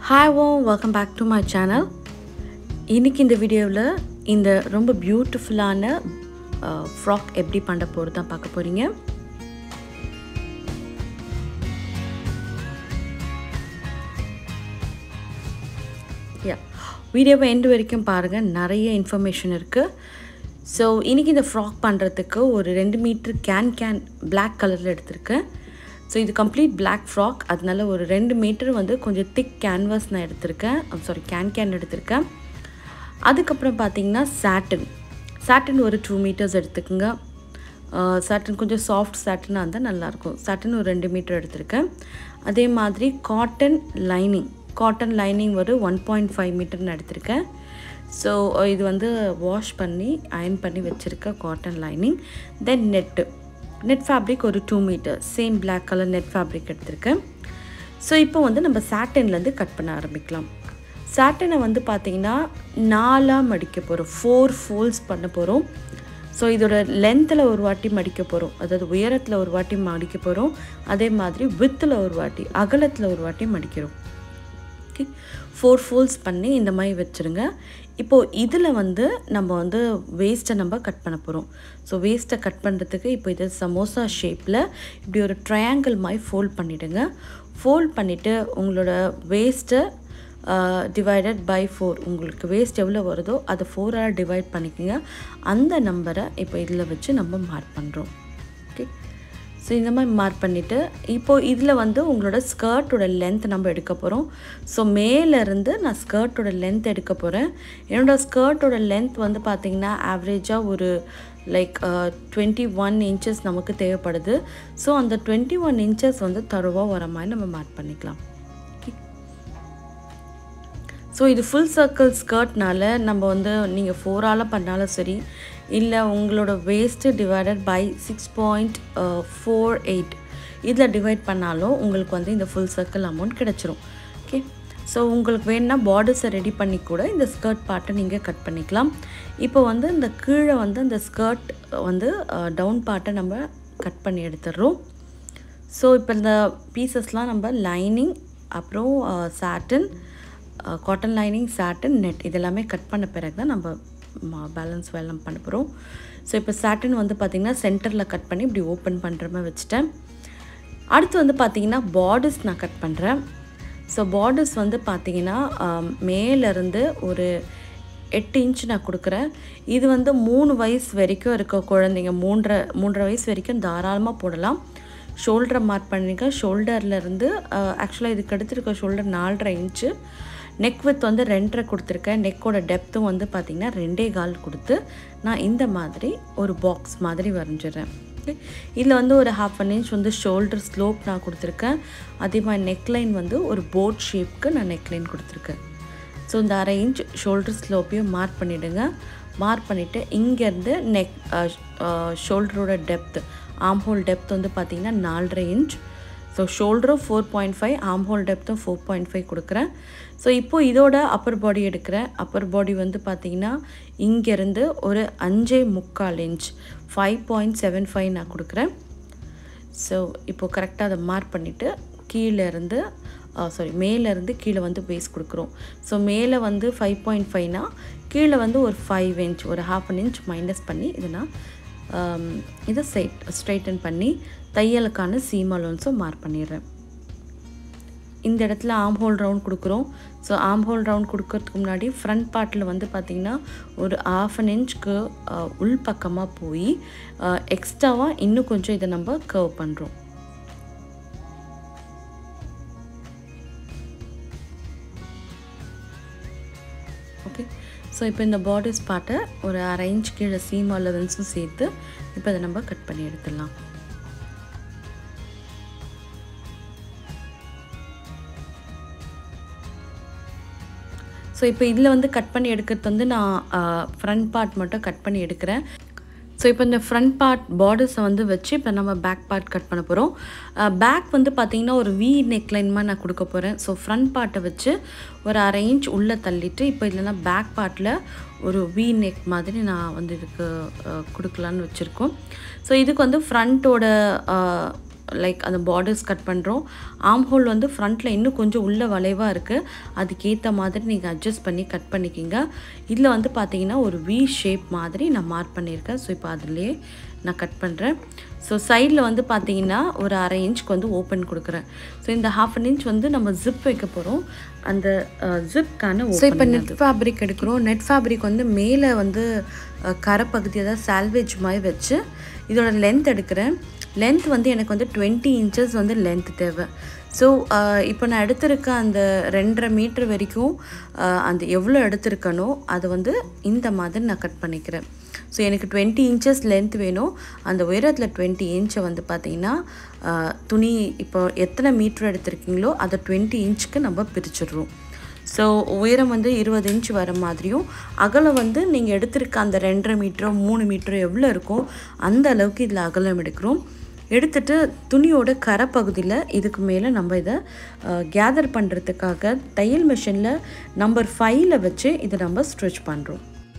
hi oh welcome back to my channel இன்றைக்கி இந்த வீடியோவில் இந்த ரொம்ப பியூட்டிஃபுல்லான ஃப்ராக் எப்படி பண்ண போகிறது தான் பார்க்க போகிறீங்க யா வீடியோவை எண்டு வரைக்கும் பாருங்கள் நிறைய இன்ஃபர்மேஷன் இருக்குது ஸோ இன்றைக்கி இந்த ஃப்ராக் பண்ணுறதுக்கு ஒரு ரெண்டு மீட்ரு கேன் கேன் பிளாக் கலரில் எடுத்திருக்கேன் ஸோ இது கம்ப்ளீட் பிளாக் ஃப்ராக் அதனால ஒரு ரெண்டு மீட்டர் வந்து கொஞ்சம் திக் கேன்வாஸ் நான் எடுத்திருக்கேன் சாரி கேன் கேன் எடுத்திருக்கேன் அதுக்கப்புறம் பார்த்தீங்கன்னா சாட்டின் சாட்டின் ஒரு டூ மீட்டர்ஸ் எடுத்துக்கோங்க சாட்டின் கொஞ்சம் சாஃப்ட் சாட்டினாக இருந்தால் நல்லாயிருக்கும் சாட்டின் ஒரு ரெண்டு மீட்டர் எடுத்திருக்கேன் அதே மாதிரி காட்டன் லைனிங் காட்டன் லைனிங் ஒரு ஒன் பாயிண்ட் ஃபைவ் மீட்டர்னு எடுத்திருக்கேன் ஸோ இது வந்து வாஷ் பண்ணி அயன் பண்ணி வச்சுருக்க cotton lining then net net fabric ஒரு two meter same black colour net fabric எடுத்திருக்கேன் ஸோ இப்போ வந்து நம்ம சாட்டின்லேருந்து கட் பண்ண ஆரம்பிக்கலாம் சாட்டினை வந்து பார்த்திங்கன்னா நாலாக மடிக்க போகிறோம் ஃபோர் ஃபோல்ஸ் பண்ண போகிறோம் ஸோ இதோட லென்த்தில் ஒரு வாட்டி மடிக்க போகிறோம் அதாவது உயரத்தில் ஒரு வாட்டி மடிக்க போகிறோம் அதே மாதிரி வித்தில் ஒரு வாட்டி அகலத்தில் ஒரு வாட்டி மடிக்கிறோம் ஓகே ஃபோர் ஃபோல்ஸ் பண்ணி இந்த மாதிரி வச்சுருங்க இப்போது இதில் வந்து நம்ம வந்து வேஸ்ட்டை நம்ம கட் பண்ண போகிறோம் ஸோ வேஸ்ட்டை கட் பண்ணுறதுக்கு இப்போ இது சமோசா ஷேப்பில் இப்படி ஒரு ட்ரையாங்கிள் மாதிரி ஃபோல்ட் பண்ணிவிடுங்க ஃபோல்ட் பண்ணிவிட்டு உங்களோட வேஸ்ட்டை டிவைடட் பை ஃபோர் உங்களுக்கு வேஸ்ட் எவ்வளோ வருதோ அதை ஃபோராக டிவைட் பண்ணிக்கோங்க அந்த நம்பரை இப்போ இதில் வச்சு நம்ம மார்க் பண்ணுறோம் ஓகே ஸோ இந்த மாதிரி மார்க் பண்ணிவிட்டு இப்போது இதில் வந்து உங்களோட ஸ்கர்ட்டோட லென்த் நம்ம எடுக்க போகிறோம் ஸோ மேலேருந்து நான் ஸ்கர்ட்டோட லென்த் எடுக்க போகிறேன் என்னோடய ஸ்கர்ட்டோட லென்த் வந்து பார்த்திங்கன்னா ஆவரேஜாக ஒரு லைக் டுவெண்ட்டி ஒன் இன்ச்சஸ் நமக்கு தேவைப்படுது ஸோ அந்த டுவெண்ட்டி ஒன் இன்ச்சஸ் வந்து தருவாக வர மாதிரி நம்ம மார்க் பண்ணிக்கலாம் ஸோ இது ஃபுல் சர்க்கிள் ஸ்கர்ட்னால நம்ம வந்து நீங்கள் ஃபோரால் பண்ணாலும் சரி இல்லை உங்களோட waist divided by six point four eight இதில் டிவைட் பண்ணாலும் உங்களுக்கு வந்து இந்த ஃபுல் சர்க்கிள் அமௌண்ட் கிடச்சிரும் ஓகே ஸோ உங்களுக்கு வேணுன்னா பார்டர்ஸை ரெடி பண்ணி கூட இந்த ஸ்கர்ட் பார்ட்டை நீங்கள் கட் பண்ணிக்கலாம் இப்போ வந்து இந்த கீழே வந்து அந்த ஸ்கர்ட் வந்து டவுன் பார்ட்டை நம்ம கட் பண்ணி எடுத்துடுறோம் ஸோ இப்போ இந்த பீசஸ்லாம் நம்ம லைனிங் அப்புறம் satin cotton lining satin net இதெல்லாமே கட் பண்ண பிறகு தான் நம்ம பேலன்ஸ் வேலை பண்ண போகிறோம் ஸோ இப்போ சாட்டின் வந்து பார்த்திங்கன்னா சென்டரில் கட் பண்ணி இப்படி ஓப்பன் பண்ணுற மாதிரி வச்சுட்டேன் அடுத்து வந்து பார்த்திங்கன்னா பார்டர்ஸ் நான் கட் பண்ணுறேன் ஸோ பார்டர்ஸ் வந்து பார்த்திங்கன்னா மேலேருந்து ஒரு எட்டு இன்ச் நான் கொடுக்குறேன் இது வந்து மூணு வயசு வரைக்கும் இருக்க குழந்தைங்க மூன்றரை மூன்றரை வயசு வரைக்கும் தாராளமாக போடலாம் ஷோல்டரை மார்க் பண்ணிக்க ஷோல்டர்லேருந்து ஆக்சுவலாக இதுக்கு எடுத்துருக்க ஷோல்டர் நாலரை இன்ச்சு நெக் வித் வந்து ரெண்டரை கொடுத்துருக்கேன் நெக்கோட டெப்த்தும் வந்து பார்த்திங்கன்னா ரெண்டே கால் கொடுத்து நான் இந்த மாதிரி ஒரு பாக்ஸ் மாதிரி வரைஞ்சிடுறேன் இதில் வந்து ஒரு ஹாஃப் அன் இன்ச் வந்து ஷோல்டர் ஸ்லோப் நான் கொடுத்துருக்கேன் அதே மாதிரி நெக்லைன் வந்து ஒரு போட் ஷேப்க்கு நான் நெக்லைன் கொடுத்துருக்கேன் ஸோ இந்த அரை இன்ச் ஷோல்டர் ஸ்லோப்பையும் மார்க் பண்ணிவிடுங்க மார்க் பண்ணிவிட்டு இங்கேருந்து நெக் ஷோல்டரோட டெப்த்து ஆம் ஹோல் டெப்த் வந்து பார்த்திங்கன்னா நாலரை இன்ச் ஸோ ஷோல்டரும் four point five arm hole டெப்த்தும் ஃபோர் பாயிண்ட் ஃபைவ் கொடுக்குறேன் ஸோ இப்போது இதோட அப்பர் பாடி எடுக்கிறேன் அப்பர் பாடி வந்து பார்த்திங்கன்னா இங்கேருந்து ஒரு அஞ்சே முக்கால் inch five point seven five நான் கொடுக்குறேன் ஸோ இப்போது கரெக்டாக அதை மார்க் பண்ணிவிட்டு கீழேருந்து சாரி மேலேருந்து கீழே வந்து பேஸ் கொடுக்குறோம் ஸோ மேலே வந்து ஃபைவ் பாயிண்ட் ஃபைவ்னா கீழே வந்து ஒரு ஃபைவ் இன்ச் ஒரு ஹாஃப் அன் இன்ச் மைனஸ் பண்ணி இதை நான் இதை ஸ்ட்ரைட் ஸ்ட்ரைட்டன் பண்ணி தையலுக்கான சீம் அலோன்ஸும் மார்க் பண்ணிடுறேன் இந்த இடத்துல ஆம் ஹோல் ரவுண்ட் கொடுக்குறோம் ஸோ ஆம் ஹோல் ரவுண்ட் கொடுக்கறதுக்கு முன்னாடி ஃப்ரண்ட் பார்ட்டில் வந்து பார்த்திங்கன்னா ஒரு ஆஃப் அன் இன்ச்க்கு உள் பக்கமாக போய் எக்ஸ்ட்ராவாக இன்னும் கொஞ்சம் இதை நம்ம கர்வ் பண்ணுறோம் ஓகே ஸோ இப்போ இந்த பார்டர்ஸ் பார்ட்டை ஒரு அரை இன்ச் கீழே சீம் அலவன்ஸும் சேர்த்து இப்போ அதை நம்ம கட் பண்ணி எடுத்துடலாம் ஸோ இப்போ இதில் வந்து கட் பண்ணி எடுக்கிறது வந்து நான் ஃப்ரண்ட் பார்ட் மட்டும் கட் பண்ணி எடுக்கிறேன் ஸோ இப்போ இந்த ஃப்ரண்ட் பார்ட் பார்டர்ஸை வந்து வச்சு இப்போ நம்ம பேக் பார்ட் கட் பண்ண போகிறோம் பேக் வந்து பார்த்திங்கன்னா ஒரு வி நெக்லைன் மாதிரி நான் கொடுக்க போகிறேன் ஸோ ஃப்ரண்ட் பார்ட்டை வச்சு ஒரு அரை இன்ச் உள்ளே தள்ளிட்டு இப்போ இல்லைனா பேக் பார்ட்டில் ஒரு வி நெக் மாதிரி நான் வந்து இதுக்கு கொடுக்கலான்னு வச்சுருக்கோம் ஸோ இதுக்கு வந்து ஃப்ரண்ட்டோட லைக் அந்த பார்டர்ஸ் கட் பண்ணுறோம் ஆம் ஹோல் வந்து ஃப்ரண்ட்டில் இன்னும் கொஞ்சம் உள்ள வளைவாக இருக்குது அதுக்கேற்ற மாதிரி நீங்கள் அட்ஜஸ்ட் பண்ணி கட் பண்ணிக்கிங்க இதில் வந்து பார்த்தீங்கன்னா ஒரு வி ஷேப் மாதிரி நான் மார்க் பண்ணியிருக்கேன் ஸோ இப்போ அதுலேயே நான் கட் பண்ணுறேன் ஸோ சைடில் வந்து பார்த்தீங்கன்னா ஒரு அரை இன்ச்க்கு வந்து ஓப்பன் கொடுக்குறேன் ஸோ இந்த ஹாஃப் அன் இன்ச் வந்து நம்ம ஜிப் வைக்க போகிறோம் அந்த ஜிப்கான ஸோ இப்போ நெட் ஃபேப்ரிக் எடுக்கிறோம் நெட் ஃபேப்ரிக் வந்து மேலே வந்து அஹ், கரை பகுதி அதாவது சால்வேஜ் மாதிரி வச்சு இதோட லென்த் எடுக்கிறேன் லென்த் வந்து எனக்கு வந்து டுவெண்ட்டி இன்ச்சஸ் வந்து லென்த் தேவை ஸோ இப்போ நான் எடுத்திருக்க அந்த ரெண்டரை மீட்டர் வரைக்கும் அஹ், அந்த எவ்வளோ எடுத்திருக்கனோ அதை வந்து இந்த மாதிரி நான் கட் பண்ணிக்கிறேன் ஸோ எனக்கு டுவெண்ட்டி இன்ச்சஸ் லென்த் வேணும் அந்த உயரத்தில் டுவெண்ட்டி இன்ச்சை வந்து பார்த்தீங்கன்னா அஹ், துணி இப்போ எத்தனை மீட்டர் எடுத்திருக்கீங்களோ அதை டுவெண்ட்டி இன்ச்சுக்கு நம்ம பிரிச்சிடுறோம் ஸோ உயரம் வந்து இருபது இன்ச் வர மாதிரியும் அகலம் வந்து நீங்கள் எடுத்திருக்க அந்த ரெண்டரை மீட்டரோ மூணு மீட்டரோ எவ்வளோ இருக்கோ அந்த அளவுக்கு இதில் அகலம் எடுக்கிறோம் எடுத்துட்டு துணியோட கரை பகுதியில் இதுக்கு மேலே நம்ம இதை கேதர் பண்ணுறதுக்காக தையல் மிஷினில் நம்பர் ஃபைவ்ல வச்சு இதை நம்ம ஸ்ட்ரிச் பண்ணுறோம்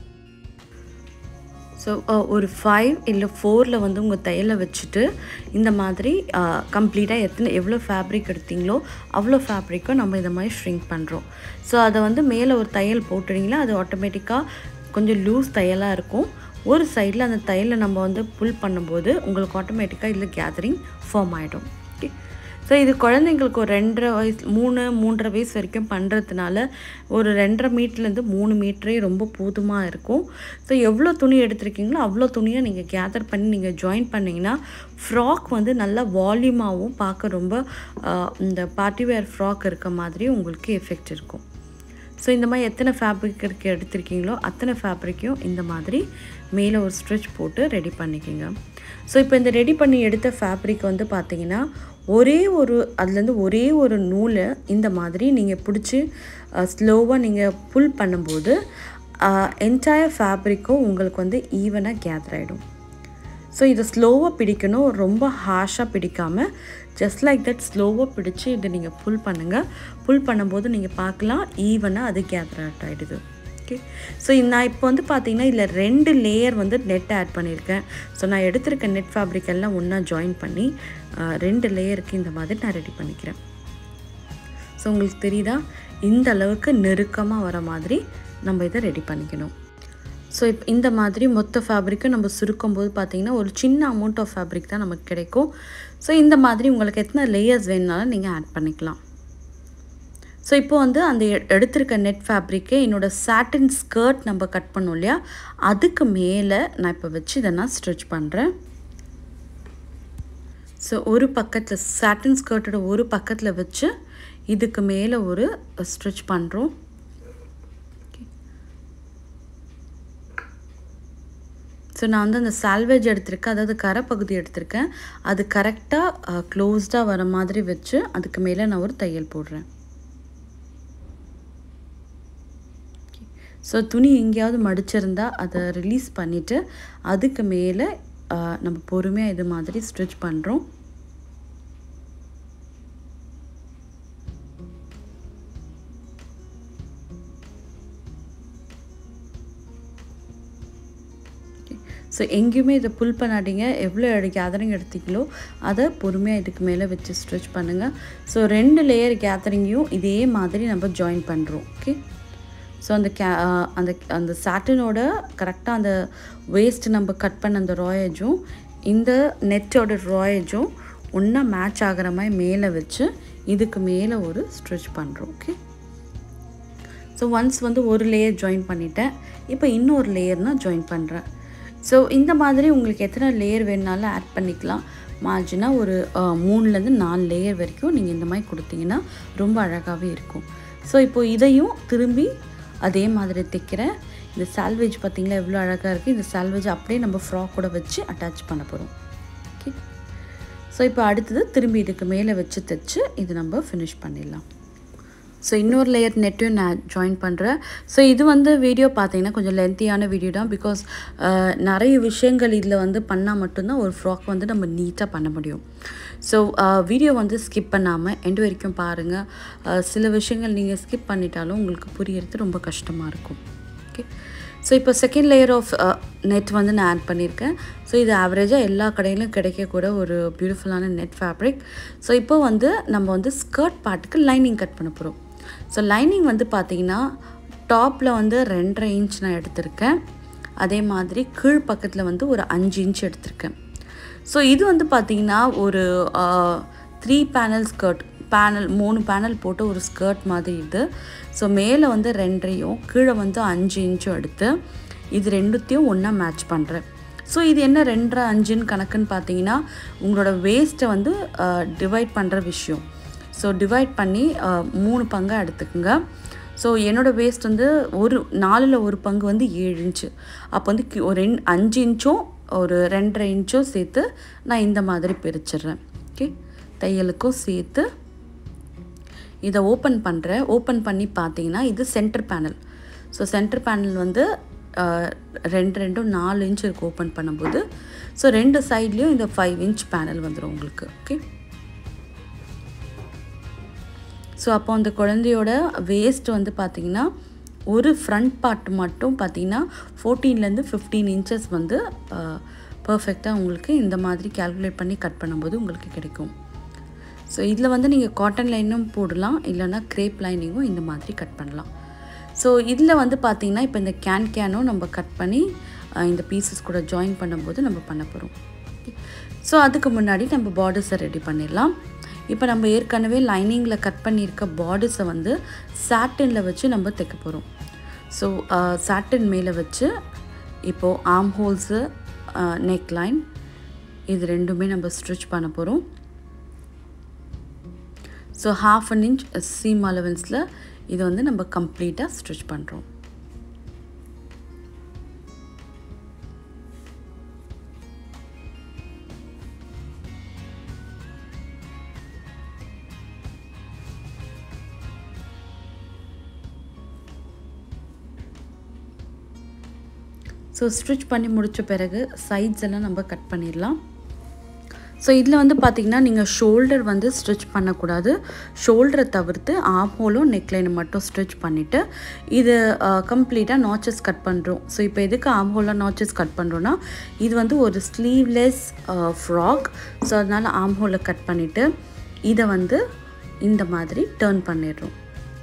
ஸோ ஒரு ஃபைவ் இல்லை ஃபோரில் வந்து உங்கள் தையலை வச்சுட்டு இந்த மாதிரி கம்ப்ளீட்டாக எத்தனை எவ்வளோ ஃபேப்ரிக் எடுத்தீங்களோ அவ்வளோ ஃபேப்ரிக்கும் நம்ம இதை மாதிரி ஷ்ரிங்க் பண்ணுறோம் ஸோ அதை வந்து மேலே ஒரு தையல் போட்டுறீங்களா அது ஆட்டோமேட்டிக்காக கொஞ்சம் லூஸ் தையலாக இருக்கும் ஒரு சைடில் அந்த தையலை நம்ம வந்து புல் பண்ணும்போது உங்களுக்கு ஆட்டோமேட்டிக்காக இதில் கேதரிங் ஃபார்ம் ஆகிடும் ஓகே ஸோ இது குழந்தைங்களுக்கு ஒரு ரெண்டரை வயசு மூணு மூன்றரை வயசு வரைக்கும் பண்ணுறதுனால ஒரு ரெண்டரை மீட்டர்லேருந்து மூணு மீட்டரே ரொம்ப போதுமாக இருக்கும் ஸோ எவ்வளோ துணி எடுத்திருக்கீங்களோ அவ்வளோ துணியை நீங்கள் கேதர் பண்ணி நீங்கள் ஜாயின் பண்ணிங்கன்னா ஃப்ராக் வந்து நல்லா வால்யூமாகவும் பார்க்க ரொம்ப ஆஹ், இந்த பார்ட்டி வேர் ஃப்ராக் இருக்க மாதிரி உங்களுக்கு எஃபெக்ட் இருக்கும் ஸோ இந்த மாதிரி எத்தனை ஃபேப்ரிக் இருக்கு எடுத்திருக்கீங்களோ அத்தனை ஃபேப்ரிக்கையும் இந்த மாதிரி மேலே ஒரு ஸ்ட்ரிச் போட்டு ரெடி பண்ணிக்கோங்க ஸோ இப்போ இந்த ரெடி பண்ணி எடுத்த ஃபேப்ரிக் வந்து பார்த்தீங்கன்னா ஒரே ஒரு அதுலேருந்து ஒரே ஒரு நூலை இந்த மாதிரி நீங்கள் பிடிச்சி ஸ்லோவாக நீங்கள் புல் பண்ணும்போது என்டையர் ஃபேப்ரிக்கும் உங்களுக்கு வந்து ஈவனாக கேதர் ஆகிடும் ஸோ இதை ஸ்லோவாக பிடிக்கணும் ரொம்ப ஹார்ஷாக பிடிக்காமல் ஜஸ்ட் லைக் தட் ஸ்லோவாக பிடிச்சி இதை நீங்கள் புல் பண்ணுங்கள் புல் பண்ணும்போது நீங்கள் பார்க்கலாம் ஈவனாக அது கேதர் அவுட் ஆகிடுது ஓகே ஸோ நான் இப்போ வந்து பார்த்தீங்கன்னா இதில் ரெண்டு லேயர் வந்து நெட் ஆட் பண்ணியிருக்கேன் ஸோ நான் எடுத்திருக்க நெட் ஃபேப்ரிக் எல்லாம் ஒன்றா ஜாயின் பண்ணி ஆஹ், ரெண்டு லேயருக்கு இந்த மாதிரி நான் ரெடி பண்ணிக்கிறேன் ஸோ உங்களுக்கு தெரியுதா இந்த அளவுக்கு நெருக்கமாக வர மாதிரி நம்ம இதை ரெடி பண்ணிக்கணும் ஸோ இப்போ இந்த மாதிரி மொத்த ஃபேப்ரிக்கும் நம்ம சுருக்கும் போது பார்த்தீங்கன்னா ஒரு சின்ன அமௌண்ட் ஆஃப் ஃபேப்ரிக் தான் நமக்கு கிடைக்கும் ஸோ இந்த மாதிரி உங்களுக்கு எத்தனை லேயர்ஸ் வேணுனாலும் நீங்கள் ஆட் பண்ணிக்கலாம் ஸோ இப்போ வந்து அந்த எ- எடுத்திருக்க நெட் ஃபேப்ரிக்கை என்னோட சாட்டின் ஸ்கர்ட் நம்ம கட் பண்ணோம் இல்லையா அதுக்கு மேலே நான் இப்போ வச்சு இதை நான் ஸ்டிச் பண்ணுறேன் ஸோ ஒரு பக்கத்தில் சாட்டின் ஸ்கர்ட்டோட ஒரு பக்கத்தில் வச்சு இதுக்கு மேலே ஒரு ஸ்டிச் பண்ணுறோம் ஸோ நான் வந்து அந்த சால்வேஜ் எடுத்திருக்கேன் அதாவது கரை பகுதி எடுத்திருக்கேன் அது கரெக்டாக க்ளோஸ்டாக வர மாதிரி வச்சு அதுக்கு மேலே நான் ஒரு தையல் போடுறேன் ஸோ துணி எங்கேயாவது மடிச்சிருந்தா அதை ரிலீஸ் பண்ணிவிட்டு அதுக்கு மேலே நம்ம பொறுமையாக இது மாதிரி ஸ்டிச் பண்ணுறோம் ஸோ எங்கேயுமே இதை புல் பண்ணாதீங்க எவ்வளோ கேதரிங் எடுத்தீங்களோ அதை பொறுமையாக இதுக்கு மேலே வச்சு ஸ்ட்ரெச் பண்ணுங்கள் ஸோ ரெண்டு லேயர் கேதரிங்கையும் இதே மாதிரி நம்ம ஜாயின் பண்ணுறோம் ஓகே ஸோ அந்த கே அந்த அந்த சாட்டினோட கரெக்டாக அந்த வேஸ்ட் நம்ம கட் பண்ண அந்த ராயேஜும் இந்த நெட்டோட ராயேஜும் ஒன்றா மேட்ச் ஆகிற மாதிரி மேலே வச்சு இதுக்கு மேலே ஒரு ஸ்ட்ரெச் பண்ணுறோம் ஓகே ஸோ ஒன்ஸ் வந்து ஒரு லேயர் ஜாயின் பண்ணிட்டேன் இப்போ இன்னொரு லேயர் நான் ஜாயின் பண்ணுறேன் ஸோ இந்த மாதிரி உங்களுக்கு எத்தனை லேயர் வேணுனாலும் ஆட் பண்ணிக்கலாம் மார்ஜினாக ஒரு அஹ், மூணுலேருந்து நாலு லேயர் வரைக்கும் நீங்கள் இந்த மாதிரி கொடுத்தீங்கன்னா ரொம்ப அழகாகவே இருக்கும் ஸோ இப்போது இதையும் திரும்பி அதே மாதிரி தைக்கிறேன் இந்த சால்வேஜ் பார்த்தீங்களா எவ்வளோ அழகாக இருக்குது இந்த சால்வேஜ் அப்படியே நம்ம ஃப்ராக் கூட வச்சு அட்டாச் பண்ண போகிறோம் ஓகே ஸோ இப்போ அடுத்தது திரும்பி இதுக்கு மேலே வச்சு தைச்சு இது நம்ம ஃபினிஷ் பண்ணிடலாம் ஸோ இன்னொரு லேயர் நெட்டையும் நான் ஜாயின் பண்ணுறேன் ஸோ இது வந்து வீடியோ பார்த்தீங்கன்னா கொஞ்சம் லென்த்தியான வீடியோ தான் பிகாஸ் நிறைய விஷயங்கள் இதில் வந்து பண்ணால் மட்டும்தான் ஒரு ஃப்ராக் வந்து நம்ம நீட்டாக பண்ண முடியும் ஸோ வீடியோ வந்து ஸ்கிப் பண்ணாமல் எண்டு வரைக்கும் பாருங்கள் சில விஷயங்கள் நீங்கள் ஸ்கிப் பண்ணிட்டாலும் உங்களுக்கு புரியறது ரொம்ப கஷ்டமாக இருக்கும் ஓகே ஸோ இப்போ செகண்ட் லேயர் ஆஃப் நெட் வந்து நான் ஆட் பண்ணியிருக்கேன் ஸோ இது ஆவரேஜாக எல்லா கடையிலும் கிடைக்கக்கூட ஒரு பியூட்டிஃபுல்லான நெட் ஃபேப்ரிக் ஸோ இப்போ வந்து நம்ம வந்து ஸ்கர்ட் பார்ட்டுக்கு லைனிங் கட் பண்ண போகிறோம் ஸோ லைனிங் வந்து பார்த்திங்கன்னா டாப்பில் வந்து ரெண்டரை இன்ச் நான் எடுத்திருக்கேன் அதே மாதிரி கீழ் பக்கத்தில் வந்து ஒரு அஞ்சு இன்ச் எடுத்திருக்கேன் ஸோ இது வந்து பார்த்திங்கன்னா ஒரு த்ரீ பேனல் ஸ்கர்ட் பேனல் மூணு பேனல் போட்டு ஒரு ஸ்கர்ட் மாதிரி இது ஸோ மேலே வந்து ரெண்டரையும் கீழே வந்து அஞ்சு இன்ச்சும் எடுத்து இது ரெண்டுத்தையும் ஒன்றா மேட்ச் பண்ணுறேன் ஸோ இது என்ன ரெண்டரை அஞ்சுன்னு கணக்குன்னு பார்த்தீங்கன்னா உங்களோட வேஸ்ட்டை வந்து டிவைட் பண்ணுற விஷயம் ஸோ டிவைட் பண்ணி மூணு பங்காக எடுத்துக்கோங்க ஸோ என்னோடய வேஸ்ட் வந்து ஒரு நாலில் ஒரு பங்கு வந்து ஏழு இன்ச்சு அப்போ வந்து ஒரு ரெண்டு அஞ்சு இன்ச்சும் ஒரு ரெண்டரை இன்ச்சும் சேர்த்து நான் இந்த மாதிரி பிரிச்சிடுறேன் ஓகே தையலுக்கும் சேர்த்து இதை ஓப்பன் பண்ணுறேன் ஓப்பன் பண்ணி பார்த்தீங்கன்னா இது centre panel so centre panel வந்து ரெண்டு ரெண்டும் நாலு இன்ச் இருக்குது ஓப்பன் பண்ணும்போது ஸோ ரெண்டு சைட்லேயும் இந்த ஃபைவ் இன்ச் பேனல் வந்துடும் உங்களுக்கு ஓகே ஸோ அப்போ அந்த குழந்தையோட வேஸ்ட் வந்து பார்த்திங்கன்னா ஒரு ஃப்ரண்ட் பார்ட் மட்டும் பார்த்திங்கன்னா ஃபோர்டீன்லேருந்து ஃபிஃப்டீன் இன்ச்சஸ் வந்து பர்ஃபெக்டாக உங்களுக்கு இந்த மாதிரி கேல்குலேட் பண்ணி கட் பண்ணும்போது உங்களுக்கு கிடைக்கும் ஸோ இதில் வந்து நீங்கள் காட்டன் லைனும் போடலாம் இல்லைனா க்ரேப் லைனிங்கும் இந்த மாதிரி கட் பண்ணலாம் ஸோ இதில் வந்து பார்த்திங்கன்னா இப்போ இந்த கேன் கேனும் நம்ம கட் பண்ணி இந்த பீசஸ் கூட ஜாயின் பண்ணும்போது நம்ம பண்ண போகிறோம் ஸோ அதுக்கு முன்னாடி நம்ம பார்டர்ஸை ரெடி பண்ணிடலாம் இப்போ நம்ம ஏற்கனவே லைனிங்கில் கட் பண்ணியிருக்க பார்டர்ஸை வந்து சாட்டினில் வச்சு நம்ம தைக்க போகிறோம் ஸோ சாட்டின் மேலே வச்சு இப்போது ஆர்ம் ஹோல்ஸு நெக் லைன் இது ரெண்டுமே நம்ம ஸ்டிச் பண்ண போகிறோம் so half an inch seam அலவன்ஸில் இதை வந்து நம்ம கம்ப்ளீட்டாக ஸ்டிச் பண்ணுறோம் ஸோ ஸ்டிச் பண்ணி முடித்த பிறகு சைட்ஸ் எல்லாம் நம்ம கட் பண்ணிடலாம் ஸோ இதில் வந்து பார்த்திங்கன்னா நீங்கள் ஷோல்டர் வந்து ஸ்டிச் பண்ணக்கூடாது ஷோல்டரை தவிர்த்து ஆம் ஹோலும் நெக்லைனை மட்டும் ஸ்டிச் பண்ணிவிட்டு இது கம்ப்ளீட்டாக நாச்சஸ் கட் பண்ணுறோம் ஸோ இப்போ எதுக்கு ஆம் ஹோலில் நாச்சஸ் கட் பண்ணுறோன்னா இது வந்து ஒரு ஸ்லீவ்லெஸ் ஃப்ராக் ஸோ அதனால் ஆம் ஹோலில் கட் பண்ணிவிட்டு இதை வந்து இந்த மாதிரி டேர்ன் பண்ணிடுறோம்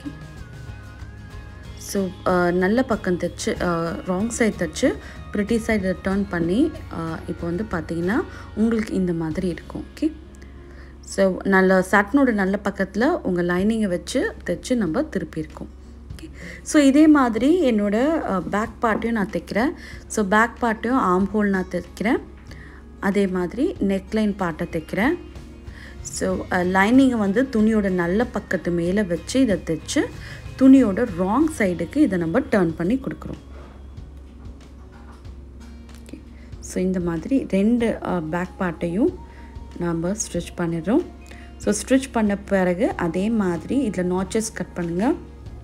ஸோ நல்ல பக்கம் தைச்சு ராங் சைட் தைச்சு ப்ரிட்டி சைடு டேர்ன் பண்ணி இப்போ வந்து பார்த்திங்கன்னா உங்களுக்கு இந்த மாதிரி இருக்கும் ஓகே ஸோ நல்ல சட்னோட நல்ல பக்கத்தில் உங்கள் லைனிங்கை வச்சு தைச்சு நம்ம திருப்பியிருக்கோம் ஓகே ஸோ இதே மாதிரி என்னோடய பேக் பார்ட்டையும் நான் தைக்கிறேன் ஸோ பேக் பார்ட்டையும் ஆம் ஹோல் நான் தைக்கிறேன் அதே மாதிரி நெக்லைன் பார்ட்டை தைக்கிறேன் ஸோ லைனிங்கை வந்து துணியோட நல்ல பக்கத்து மேலே வச்சு இதை தைச்சு துணியோட ராங் சைடுக்கு இதை நம்ம டேர்ன் பண்ணி கொடுக்குறோம் ஸோ இந்த மாதிரி ரெண்டு பேக் பார்ட்டையும் நாம் ஸ்டிச் பண்ணிடுறோம் ஸோ ஸ்டிச் பண்ண பிறகு அதே மாதிரி இதில் நாச்சஸ் கட் பண்ணுங்கள்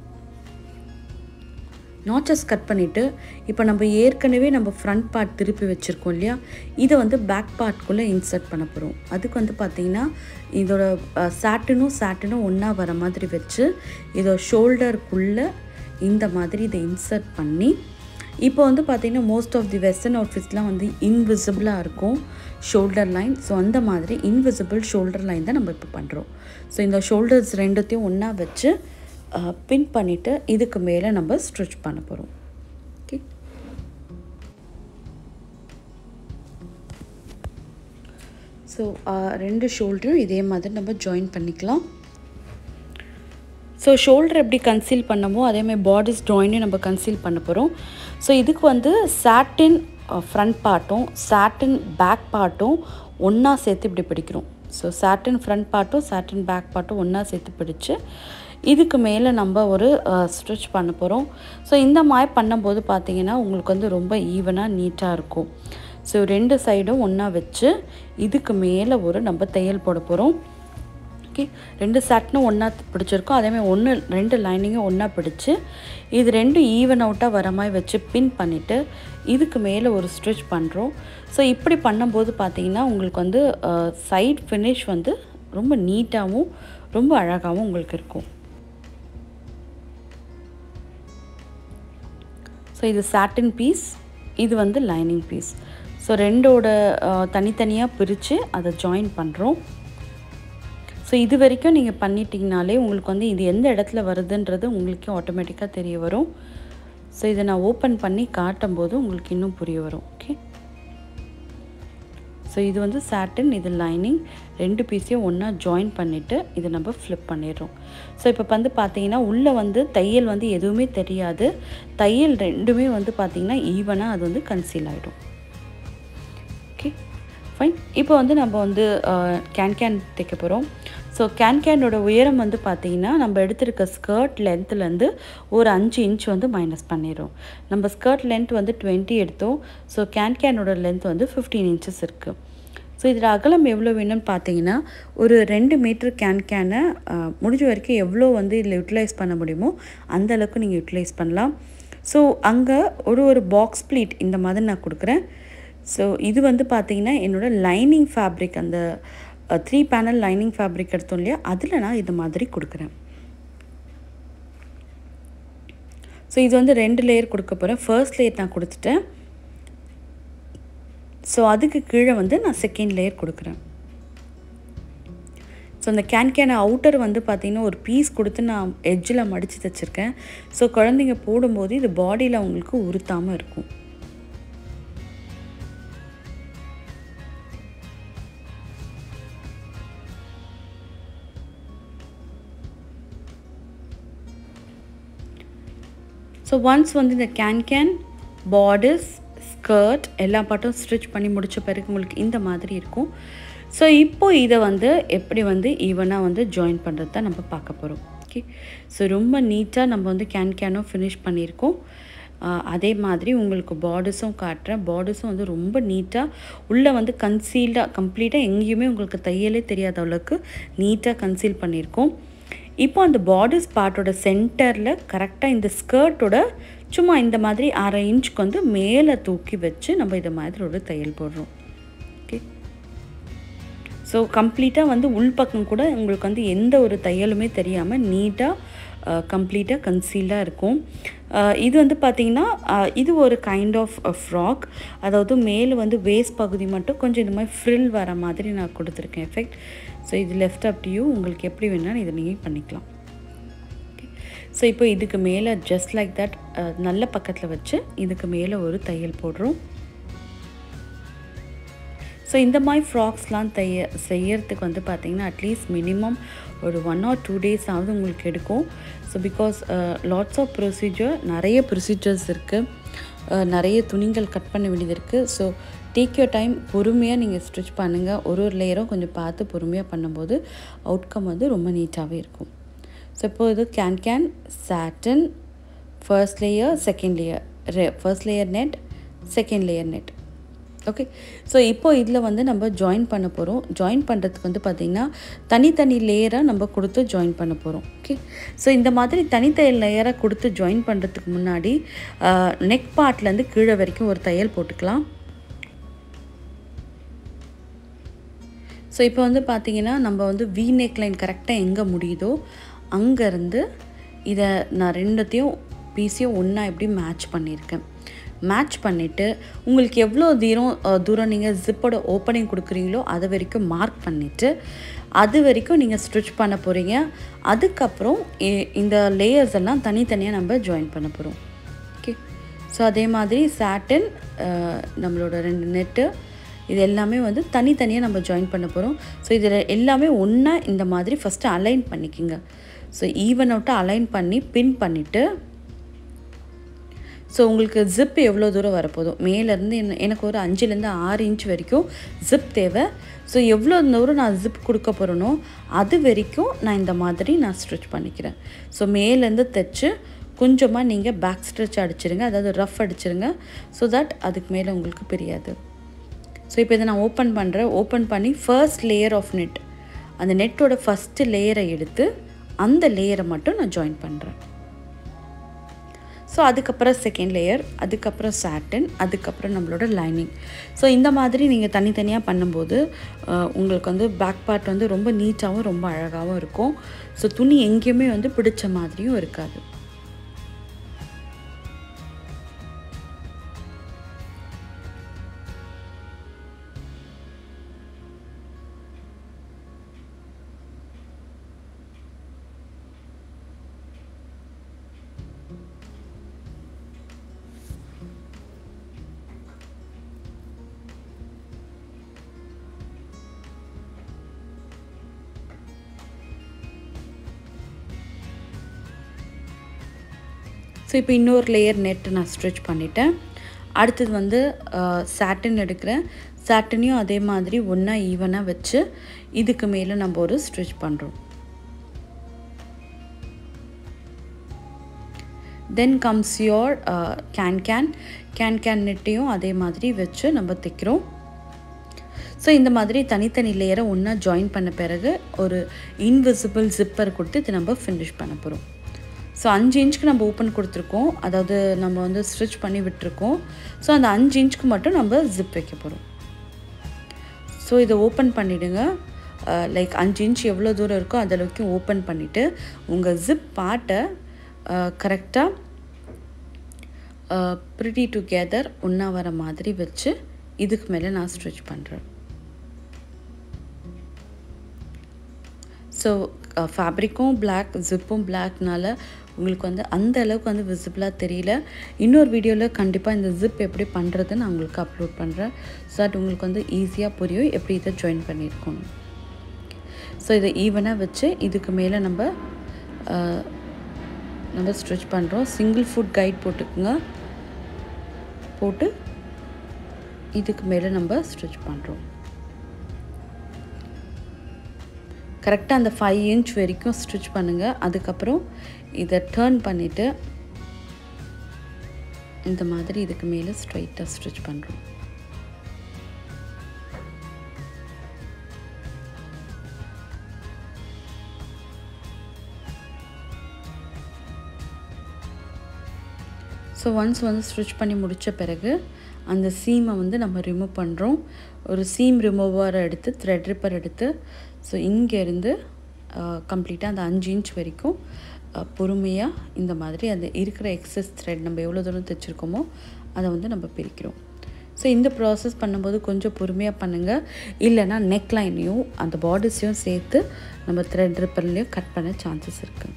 நாச்சஸ் கட் பண்ணிவிட்டு இப்போ நம்ம ஏற்கனவே நம்ம ஃப்ரண்ட் பார்ட் திருப்பி வச்சுருக்கோம் இல்லையா இதை வந்து பேக் பார்ட்குள்ளே இன்சர்ட் பண்ண போகிறோம் அதுக்கு வந்து பார்த்திங்கன்னா இதோட சாட்டினும் சாட்டினும் ஒன்றா வர மாதிரி வச்சு இதோட ஷோல்டருக்குள்ளே இந்த மாதிரி இதை இன்சர்ட் பண்ணி இப்போ வந்து பார்த்திங்கன்னா மோஸ்ட் ஆஃப் தி வெஸ்டர்ன் அவுட்ஃபிட்ஸ்லாம் வந்து இன்விசிபிளாக இருக்கும் ஷோல்டர் லைன் ஸோ அந்த மாதிரி இன்விசிபிள் ஷோல்டர் லைன் தான் நம்ம இப்போ பண்ணுறோம் ஸோ இந்த ஷோல்டர்ஸ் ரெண்டுத்தையும் ஒன்றா வச்சு பின் பண்ணிவிட்டு இதுக்கு மேலே நம்ம ஸ்டிச் பண்ண போகிறோம் ஓகே ஸோ ரெண்டு ஷோல்டரும் இதே மாதிரி நம்ம ஜாயின் பண்ணிக்கலாம் ஸோ ஷோல்டர் எப்படி கன்சீல் பண்ணமோ அதேமாதிரி பாடிஸ் ஜாயினையும் நம்ம கன்சீல் பண்ண போகிறோம் ஸோ இதுக்கு வந்து சாட்டின் ஃப்ரண்ட் பார்ட்டும் சாட்டின் பேக் பார்ட்டும் ஒன்றா சேர்த்து இப்படி பிடிக்கிறோம் ஸோ சாட்டின் ஃப்ரண்ட் பார்ட்டும் சாட்டின் பேக் பார்ட்டும் ஒன்றா சேர்த்து பிடிச்சு இதுக்கு மேலே நம்ம ஒரு ஸ்டிச் பண்ண போகிறோம் ஸோ இந்த மாதிரி பண்ணும்போது பார்த்தீங்கன்னா உங்களுக்கு வந்து ரொம்ப ஈவனாக நீட்டாக இருக்கும் ஸோ ரெண்டு சைடும் ஒன்றா வச்சு இதுக்கு மேலே ஒரு நம்ம தையல் போட போகிறோம் ஓகே ரெண்டு சட்னும் ஒன்றா பிடிச்சிருக்கோம் அதேமாதிரி ஒன்று ரெண்டு லைனிங்கும் ஒன்றா பிடிச்சி இது ரெண்டும் ஈவன் அவுட்டாக வர மாதிரி வச்சு பின் பண்ணிவிட்டு இதுக்கு மேலே ஒரு ஸ்டிச் பண்ணுறோம் ஸோ இப்படி பண்ணும்போது பார்த்தீங்கன்னா உங்களுக்கு வந்து சைட் ஃபினிஷ் வந்து ரொம்ப நீட்டாகவும் ரொம்ப அழகாகவும் உங்களுக்கு இருக்கும் ஸோ இது சாட்டின் பீஸ் இது வந்து லைனிங் பீஸ் ஸோ ரெண்டோட தனித்தனியாக பிரித்து அதை ஜாயின் பண்ணுறோம் ஸோ இது வரைக்கும் நீங்கள் பண்ணிட்டீங்கனாலே உங்களுக்கு வந்து இது எந்த இடத்துல வருதுன்றது உங்களுக்கே ஆட்டோமேட்டிக்காக தெரிய வரும் ஸோ இதை நான் ஓப்பன் பண்ணி காட்டும்போது உங்களுக்கு இன்னும் புரிய வரும் ஓகே ஸோ இது வந்து சாட்டின் இது லைனிங் ரெண்டு பீஸையும் ஒன்றா ஜாயின் பண்ணிவிட்டு இதை நம்ம ஃப்ளிப் பண்ணிடுறோம் ஸோ இப்போ வந்து பார்த்தீங்கன்னா உள்ளே வந்து தையல் வந்து எதுவுமே தெரியாது தையல் ரெண்டுமே வந்து பார்த்திங்கன்னா ஈவனாக அது வந்து கன்சீல் ஆகிடும் ஓகே ஃபைன் இப்போ வந்து நம்ம வந்து கேன் கேன் தைக்க போகிறோம் ஸோ கேன் கேனோட உயரம் வந்து பார்த்திங்கன்னா நம்ம எடுத்திருக்க ஸ்கர்ட் லென்த்துலேருந்து ஒரு அஞ்சு இன்ச் வந்து மைனஸ் பண்ணிடுறோம் நம்ம ஸ்கர்ட் லென்த் வந்து டுவெண்ட்டி எடுத்தோம் ஸோ கேன் கேனோட லென்த் வந்து ஃபிஃப்டீன் இன்ச்சஸ் இருக்குது ஸோ இதில் அகலம் எவ்வளோ வேணும்னு பார்த்தீங்கன்னா ஒரு ரெண்டு மீட்ரு கேன் கேனை முடிஞ்ச வரைக்கும் எவ்வளோ வந்து இதில் யூட்டிலைஸ் பண்ண முடியுமோ அந்த அளவுக்கு நீங்கள் யூட்டிலைஸ் பண்ணலாம் ஸோ அங்கே ஒரு ஒரு பாக்ஸ் ப்ளீட் இந்த மாதிரி நான் கொடுக்குறேன் ஸோ இது வந்து பார்த்திங்கன்னா என்னோடய லைனிங் ஃபேப்ரிக் அந்த த்ரீ பேனல் லைனிங் ஃபேப்ரிக் எடுத்தோம் இல்லையா அதில் நான் இது மாதிரி கொடுக்குறேன் ஸோ இது வந்து ரெண்டு லேயர் கொடுக்க போகிறேன் ஃபர்ஸ்ட் லேயர் நான் கொடுத்துட்டேன் ஸோ அதுக்கு கீழே வந்து நான் செகண்ட் லேயர் கொடுக்குறேன் ஸோ அந்த கேன் கேன் அவுட்டர் வந்து பார்த்திங்கன்னா ஒரு பீஸ் கொடுத்து நான் எட்ஜில் மடித்து தைச்சிருக்கேன் ஸோ குழந்தைங்க போடும்போது இது பாடியில் அவங்களுக்கு உறுத்தாமல் இருக்கும் ஸோ ஒன்ஸ் வந்து இந்த கேன் கேன் பார்டர்ஸ் ஸ்கர்ட் எல்லா பாட்டும் ஸ்டிச் பண்ணி முடித்த பிறகு உங்களுக்கு இந்த மாதிரி இருக்கும் ஸோ இப்போ இதை வந்து எப்படி வந்து ஈவனாக வந்து ஜாயின் பண்ணுறது தான் நம்ம பார்க்க போகிறோம் ஓகே ஸோ ரொம்ப நீட்டாக நம்ம வந்து கேன் கேனும் ஃபினிஷ் பண்ணியிருக்கோம் அதே மாதிரி உங்களுக்கு பார்டர்ஸும் காட்டுறேன் பார்டர்ஸும் வந்து ரொம்ப நீட்டாக உள்ளே வந்து கன்சீல்டாக கம்ப்ளீட்டாக எங்கேயுமே உங்களுக்கு தையலே தெரியாத அளவுக்கு நீட்டாக கன்சீல் பண்ணியிருக்கோம் இப்போ அந்த பார்டர்ஸ் பார்ட்டோட சென்டரில் கரெக்டாக இந்த ஸ்கர்ட்டோட சும்மா இந்த மாதிரி அரை இன்ச்சுக்கு வந்து மேலே தூக்கி வச்சு நம்ம இதை மாதிரி ஒரு தையல் போடுறோம் ஓகே ஸோ கம்ப்ளீட்டாக வந்து உள்பக்கம் கூட உங்களுக்கு வந்து எந்த ஒரு தையலுமே தெரியாமல் நீட்டாக கம்ப்ளீட்டாக கன்சீல்டாக இருக்கும் இது வந்து பார்த்திங்கன்னா இது ஒரு கைண்ட் ஆஃப் ஃப்ராக் அதாவது மேலே வந்து வேஸ்ட் பகுதி மட்டும் கொஞ்சம் இந்த மாதிரி ஃப்ரில் வர மாதிரி நான் கொடுத்துருக்கேன் எஃபெக்ட் ஸோ இது லெஃப்ட் அப் டு யூ உங்களுக்கு எப்படி வேணாலும் இதை நீங்கள் பண்ணிக்கலாம் ஸோ இப்போ இதுக்கு மேலே ஜஸ்ட் லைக் தட் நல்ல பக்கத்தில் வச்சு இதுக்கு மேலே ஒரு தையல் போடுறோம் ஸோ இந்த மாதிரி ஃப்ராக்ஸ்லாம் தைய செய்யறதுக்கு வந்து பார்த்திங்கன்னா அட்லீஸ்ட் மினிமம் ஒரு ஒன் ஆர் டூ டேஸ் ஆகுது உங்களுக்கு எடுக்கும் so because lots of procedure நிறைய ப்ரொசீஜர்ஸ் இருக்குது நிறைய துணிகள் கட் பண்ண வேண்டியது இருக்குது ஸோ டேக் யோர் டைம் பொறுமையாக நீங்கள் ஸ்டிச் பண்ணுங்கள் ஒரு ஒரு லேயரும் கொஞ்சம் பார்த்து பொறுமையாக பண்ணும்போது அவுட்கம் வந்து ரொம்ப நீட்டாகவே இருக்கும் ஸோ இப்போ இது can can satin first layer second layer first layer net second layer net okay so இப்போ இதில் வந்து நம்ம ஜாயின் பண்ண போகிறோம் ஜாயின் பண்ணுறதுக்கு வந்து பார்த்திங்கன்னா தனித்தனி லேயராக நம்ம கொடுத்து ஜாயின் பண்ண போகிறோம் ஓகே ஸோ இந்த மாதிரி தனித்தனி லேயராக கொடுத்து ஜாயின் பண்ணுறதுக்கு முன்னாடி நெக் பார்ட்லேருந்து கீழே வரைக்கும் ஒரு தையல் போட்டுக்கலாம் ஸோ இப்போ வந்து பார்த்திங்கன்னா நம்ம வந்து வி நெக் லைன் கரெக்டாக எங்கே முடியுதோ அங்கேருந்து இதை நான் ரெண்டுத்தையும் பீஸையும் ஒன்றா எப்படி மேட்ச் பண்ணியிருக்கேன் மேட்ச் பண்ணிவிட்டு உங்களுக்கு எவ்வளோ தூரம் தூரம் நீங்கள் ஜிப்போட ஓப்பனிங் கொடுக்குறீங்களோ அது வரைக்கும் மார்க் பண்ணிவிட்டு அது வரைக்கும் நீங்கள் ஸ்டிச் பண்ண போகிறீங்க அதுக்கப்புறம் இந்த லேயர்ஸ் எல்லாம் தனித்தனியாக நம்ம ஜாயின் பண்ண போகிறோம் ஓகே ஸோ அதே மாதிரி சாட்டன் நம்மளோட ரெண்டு நெட்டு இது எல்லாமே வந்து தனித்தனியாக நம்ம ஜாயின் பண்ண போகிறோம் ஸோ இதில் எல்லாமே ஒன்றா இந்த மாதிரி ஃபஸ்ட்டு அலைன் பண்ணிக்கோங்க ஸோ ஈவன் அவுட்டாக அலைன் பண்ணி பின் பண்ணிவிட்டு ஸோ உங்களுக்கு ஜிப் எவ்வளோ தூரம் வரப்போதும் மேலேருந்து என்ன எனக்கு ஒரு அஞ்சுலேருந்து ஆறு இன்ச் வரைக்கும் ஜிப் தேவை ஸோ எவ்வளோ தூரம் நான் ஜிப் கொடுக்க போகிறேனோ அது வரைக்கும் நான் இந்த மாதிரி நான் ஸ்டிச் பண்ணிக்கிறேன் ஸோ மேலேருந்து தைச்சு கொஞ்சமாக நீங்கள் பேக் ஸ்ட்ரிச் அடிச்சிருங்க அதாவது ரஃப் அடிச்சிருங்க ஸோ தட் அதுக்கு மேலே உங்களுக்கு தெரியாது ஸோ இப்போ இதை நான் ஓப்பன் பண்ணுறேன் ஓப்பன் பண்ணி ஃபர்ஸ்ட் லேயர் ஆஃப் நெட் அந்த நெட்டோட ஃபஸ்ட்டு லேயரை எடுத்து அந்த லேயரை மட்டும் நான் ஜாயின் பண்ணுறேன் ஸோ அதுக்கப்புறம் செகண்ட் லேயர் அதுக்கப்புறம் சாட்டன் அதுக்கப்புறம் நம்மளோட லைனிங் ஸோ இந்த மாதிரி நீங்கள் தனித்தனியாக பண்ணும்போது உங்களுக்கு வந்து பேக் பார்ட் வந்து ரொம்ப நீட்டாகவும் ரொம்ப அழகாகவும் இருக்கும் ஸோ துணி எங்கேயுமே வந்து பிடிச்ச மாதிரியும் இருக்காது ஸோ இப்போ இன்னொரு லேயர் நெட் நான் ஸ்டிச் பண்ணிட்டேன் அடுத்தது வந்து சாட்டின் எடுக்கிறேன் சாட்டினையும் அதே மாதிரி ஒன்றா ஈவனாக வச்சு இதுக்கு மேலே நம்ம ஒரு ஸ்டிச் பண்ணுறோம் then comes your can can can can நெட்டையும் அதே மாதிரி வச்சு நம்ம தைக்கிறோம் ஸோ இந்த மாதிரி தனித்தனி லேயரை ஒன்றா ஜாயின் பண்ண பிறகு ஒரு இன்விசிபிள் ஜிப்பர் கொடுத்து இது நம்ம ஃபினிஷ் பண்ண போகிறோம் ஸோ அஞ்சு இன்ச்சுக்கு நம்ம ஓப்பன் கொடுத்துருக்கோம் அதாவது நம்ம வந்து ஸ்டிச் பண்ணி விட்டுருக்கோம் ஸோ அந்த அஞ்சு இன்ச்சுக்கு மட்டும் நம்ம ஜிப் வைக்க போகிறோம் ஸோ இதை ஓப்பன் பண்ணிவிடுங்க லைக் அஞ்சு இன்ச் எவ்வளோ தூரம் இருக்கோ அது வரைக்கும் ஓப்பன் பண்ணிவிட்டு உங்கள் ஜிப் பார்ட்டை கரெக்டாக ப்ரிட்டி டுகெதர் ஒன்றா வர மாதிரி வச்சு இதுக்கு மேலே நான் ஸ்டிச் பண்ணுறேன் ஸோ ஃபேப்ரிக்கும் பிளாக் ஜிப்பும் பிளாக்னால உங்களுக்கு வந்து அந்த அளவுக்கு வந்து விசிபிளாக தெரியல இன்னொரு வீடியோவில் கண்டிப்பாக இந்த ஜிப் எப்படி பண்ணுறதுன்னு நான் உங்களுக்கு அப்லோட் பண்ணுறேன் ஸோ தட் உங்களுக்கு வந்து ஈஸியாக புரியும் எப்படி இதை ஜாயின் பண்ணியிருக்கோம் ஸோ இதை ஈவனாக வச்சு இதுக்கு மேலே நம்ம நம்ம ஸ்டிச் பண்ணுறோம் சிங்கிள் ஃபுட் கைட் போட்டுக்குங்க போட்டு இதுக்கு மேலே நம்ம ஸ்டிச் பண்ணுறோம் கரெக்டாக அந்த ஃபைவ் இன்ச் வரைக்கும் ஸ்டிச் பண்ணுங்கள் அதுக்கப்புறம் இதை டேர்ன் பண்ணிவிட்டு இந்த மாதிரி இதுக்கு மேலே ஸ்ட்ரைட்டாக ஸ்டிச் பண்ணுறோம் ஸோ ஒன்ஸ் வந்து ஸ்டிச் பண்ணி முடித்த பிறகு அந்த சீமை வந்து நம்ம ரிமூவ் பண்ணுறோம் ஒரு சீம் ரிமூவர் எடுத்து த்ரெட் ரிப்பர் எடுத்து ஸோ இங்கேருந்து கம்ப்ளீட்டாக அந்த அஞ்சு இன்ச் வரைக்கும் பொறுமையாக இந்த மாதிரி அந்த இருக்கிற எக்ஸஸ் த்ரெட் நம்ம எவ்வளோ தூரம் தைச்சிருக்கோமோ அதை வந்து நம்ம பிரிக்கிறோம் ஸோ இந்த ப்ராசஸ் பண்ணும்போது கொஞ்சம் பொறுமையாக பண்ணுங்கள் இல்லைனா நெக் லைனையும் அந்த பார்டர்ஸையும் சேர்த்து நம்ம த்ரெட் ரிப்பர்லேயும் கட் பண்ண சான்சஸ் இருக்குது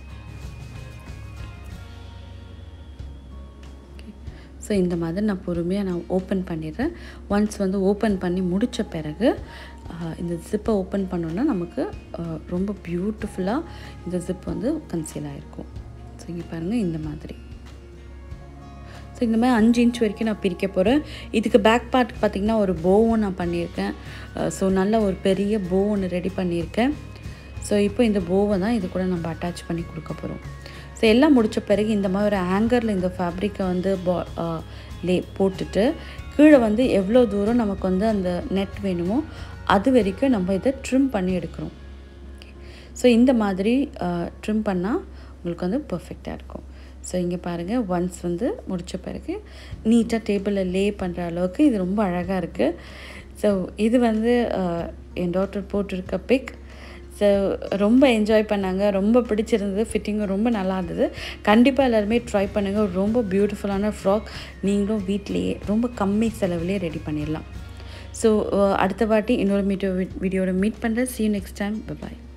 ஸோ இந்த மாதிரி நான் பொறுமையாக நான் ஓப்பன் பண்ணிடுறேன் ஒன்ஸ் வந்து ஓப்பன் பண்ணி முடித்த பிறகு இந்த ஜிப்பை ஓப்பன் பண்ணோன்னா நமக்கு ரொம்ப பியூட்டிஃபுல்லாக இந்த ஜிப் வந்து கன்சீல் ஆகிருக்கும் ஸோ இங்கே பாருங்கள் இந்த மாதிரி ஸோ இந்த மாதிரி அஞ்சு இன்ச் வரைக்கும் நான் பிரிக்க போகிறேன் இதுக்கு பேக் பார்ட் பார்த்திங்கன்னா ஒரு போவும் நான் பண்ணியிருக்கேன் ஸோ நல்ல ஒரு பெரிய போ ஒன்று ரெடி பண்ணியிருக்கேன் ஸோ இப்போ இந்த போவை தான் இது கூட நம்ம அட்டாச் பண்ணி கொடுக்க போகிறோம் ஸோ எல்லாம் முடித்த பிறகு இந்த மாதிரி ஒரு ஹேங்கரில் இந்த ஃபேப்ரிக்கை வந்து பா லே போட்டுட்டு கீழே வந்து எவ்வளோ தூரம் நமக்கு வந்து அந்த நெட் வேணுமோ அது வரைக்கும் நம்ம இதை ட்ரிம் பண்ணி எடுக்கிறோம் ஸோ இந்த மாதிரி ட்ரிம் பண்ணால் உங்களுக்கு வந்து பர்ஃபெக்டாக இருக்கும் ஸோ இங்கே பாருங்கள் ஒன்ஸ் வந்து முடித்த பிறகு நீட்டாக டேபிளில் லே பண்ணுற அளவுக்கு இது ரொம்ப அழகாக இருக்குது ஸோ இது வந்து என் டாக்டர் போட்டிருக்க பிக் ஸோ ரொம்ப என்ஜாய் பண்ணாங்க ரொம்ப பிடிச்சிருந்தது ஃபிட்டிங்கும் ரொம்ப நல்லா இருந்தது கண்டிப்பாக எல்லாருமே ட்ரை பண்ணுங்கள் ரொம்ப பியூட்டிஃபுல்லான ஃப்ராக் நீங்களும் வீட்லேயே ரொம்ப கம்மி செலவுலேயே ரெடி பண்ணிடலாம் ஸோ அடுத்த வாட்டி இன்னொரு மீட்டோ வீடியோட மீட் பண்ணுறேன் see you next time bye